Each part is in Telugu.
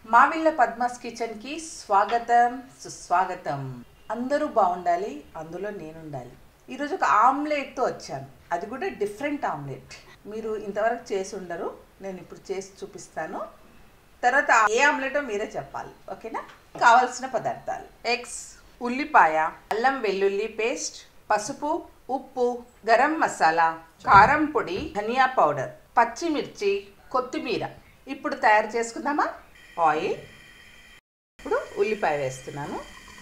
మావిళ్ళ పద్మాస్ కిచెన్కి స్వాగతం సుస్వాగతం అందరూ బాగుండాలి అందులో నేనుండాలి ఈరోజు ఒక ఆమ్లెట్తో వచ్చాను అది కూడా డిఫరెంట్ ఆమ్లెట్ మీరు ఇంతవరకు చేసి ఉండరు నేను ఇప్పుడు చేసి చూపిస్తాను తర్వాత ఏ ఆమ్లెటో మీరే చెప్పాలి ఓకేనా కావాల్సిన పదార్థాలు ఎగ్స్ ఉల్లిపాయ అల్లం వెల్లుల్లి పేస్ట్ పసుపు ఉప్పు గరం మసాలా కారం పొడి ధనియా పౌడర్ పచ్చిమిర్చి కొత్తిమీర ఇప్పుడు తయారు చేసుకుందామా ఆయిల్ ఇప్పుడు ఉల్లిపాయ వేస్తున్నాను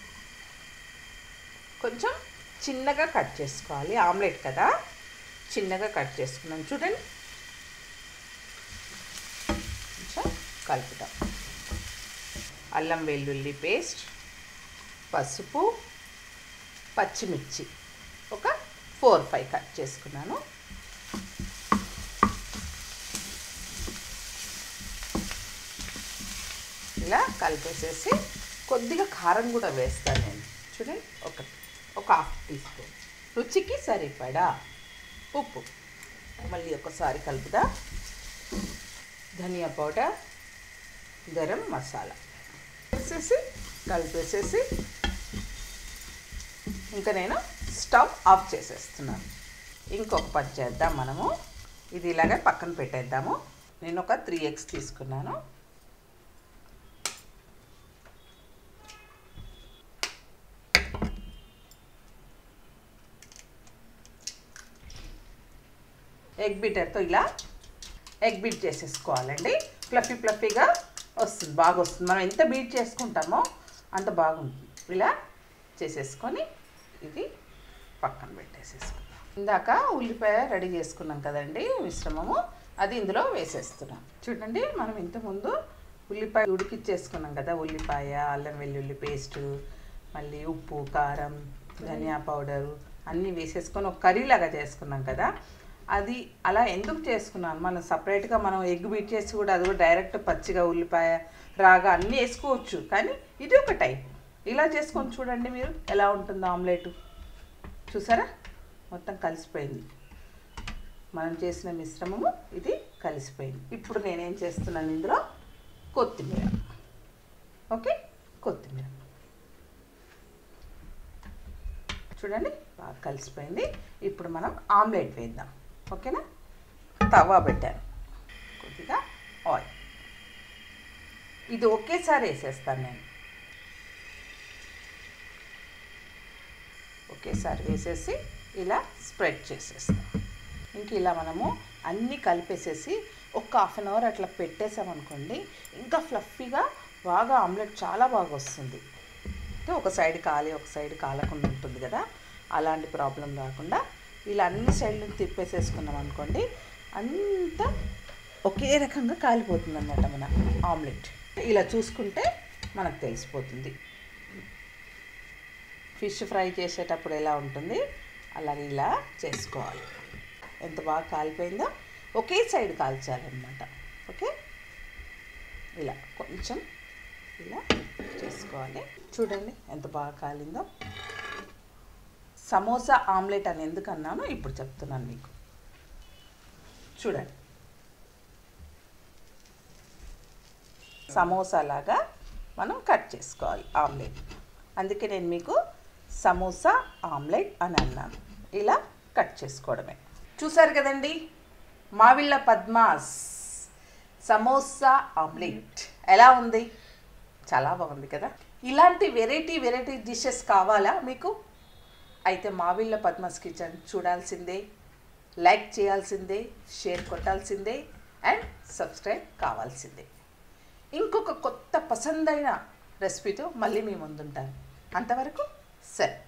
కొంచెం చిన్నగా కట్ చేసుకోవాలి ఆమ్లెట్ కదా చిన్నగా కట్ చేసుకున్నాను చూడండి కొంచెం కలుపుదాం అల్లం వెల్లుల్లి పేస్ట్ పసుపు పచ్చిమిర్చి ఒక ఫోర్ ఫైవ్ కట్ చేసుకున్నాను ఇలా కలిపేసేసి కొద్దిగా కారం కూడా వేస్తాను నేను చూడండి ఒక ఒక హాఫ్ టీ స్పూన్ రుచికి సరిపడా ఉప్పు మళ్ళీ ఒకసారి కలుపుదా ధనియా పౌడర్ గరం మసాలా వేసేసి కలిపేసేసి ఇంకా నేను స్టవ్ ఆఫ్ చేసేస్తున్నాను ఇంకొక పని చేద్దాం మనము ఇది ఇలాగే పక్కన పెట్టేద్దాము నేను ఒక త్రీ ఎగ్స్ తీసుకున్నాను ఎగ్ బీటర్తో ఇలా ఎగ్ బీట్ చేసేసుకోవాలండి ఫ్లఫీ ఫ్లఫీగా వస్తుంది బాగా వస్తుంది మనం ఎంత బీట్ చేసుకుంటామో అంత బాగుంటుంది ఇలా చేసేసుకొని ఇది పక్కన పెట్టేసేసుకుందాం ఇందాక ఉల్లిపాయ రెడీ చేసుకున్నాం కదండి మిశ్రమము అది ఇందులో వేసేస్తున్నాం చూడండి మనం ఇంతకుముందు ఉల్లిపాయ ఉడికిచ్చేసుకున్నాం కదా ఉల్లిపాయ అల్లం వెల్లుల్లి పేస్టు మళ్ళీ ఉప్పు కారం ధనియా పౌడరు అన్నీ వేసేసుకొని ఒక కర్రీ లాగా చేసుకున్నాం కదా అది అలా ఎందుకు చేసుకున్నాను మనం సపరేట్గా మనం ఎగ్ బీట్ చేసి కూడా అది కూడా డైరెక్ట్ పచ్చిగా ఉల్లిపాయ రాగా అన్నీ వేసుకోవచ్చు కానీ ఇది ఒక టైప్ ఇలా చేసుకొని చూడండి మీరు ఎలా ఉంటుందో ఆమ్లెట్ చూసారా మొత్తం కలిసిపోయింది మనం చేసిన మిశ్రమము ఇది కలిసిపోయింది ఇప్పుడు నేనేం చేస్తున్నాను ఇందులో కొత్తిమీర ఓకే కొత్తిమీర చూడండి బాగా కలిసిపోయింది ఇప్పుడు మనం ఆమ్లెట్ వేద్దాం ఓకేనా తవా పెట్టాను కొద్దిగా ఆయిల్ ఇది ఒకేసారి వేసేస్తాను నేను ఒకేసారి వేసేసి ఇలా స్ప్రెడ్ చేసేస్తాం ఇంక ఇలా మనము అన్నీ కలిపేసేసి ఒక హాఫ్ అన్ అవర్ అట్లా పెట్టేసామనుకోండి ఇంకా ఫ్లఫీగా బాగా ఆమ్లెట్ చాలా బాగా వస్తుంది అంటే ఒక సైడ్ కాలి ఒక సైడ్ కాలకుండా ఉంటుంది కదా అలాంటి ప్రాబ్లం రాకుండా ఇలా అన్ని సైడ్లు తిప్పేసేసుకున్నాం అనుకోండి అంతా ఒకే రకంగా కాలిపోతుంది అన్నమాట మన ఆమ్లెట్ ఇలా చూసుకుంటే మనకు తెలిసిపోతుంది ఫిష్ ఫ్రై చేసేటప్పుడు ఎలా ఉంటుంది అలాగే ఇలా చేసుకోవాలి ఎంత బాగా కాలిపోయిందో ఒకే సైడ్ కాల్చాలన్నమాట ఓకే ఇలా కొంచెం ఇలా చేసుకోవాలి చూడండి ఎంత బాగా కాలిందో సమోసా ఆమ్లెట్ అని ఎందుకు అన్నానో ఇప్పుడు చెప్తున్నాను మీకు చూడండి సమోసా లాగా మనం కట్ చేసుకోవాలి ఆమ్లెట్ అందుకే నేను మీకు సమోసా ఆమ్లెట్ అని అన్నాను ఇలా కట్ చేసుకోవడమే చూసారు కదండి మావిళ్ళ పద్మాస్ సమోసా ఆమ్లెట్ ఎలా ఉంది చాలా బాగుంది కదా ఇలాంటి వెరైటీ వెరైటీ డిషెస్ కావాలా మీకు అయితే మావిళ్ళ పద్మాస్ కిచెన్ చూడాల్సిందే లైక్ చేయాల్సిందే షేర్ కొట్టాల్సిందే అండ్ సబ్స్క్రైబ్ కావాల్సిందే ఇంకొక కొత్త పసందైన రెసిపీతో మళ్ళీ మీ ముందుంటాను అంతవరకు సరే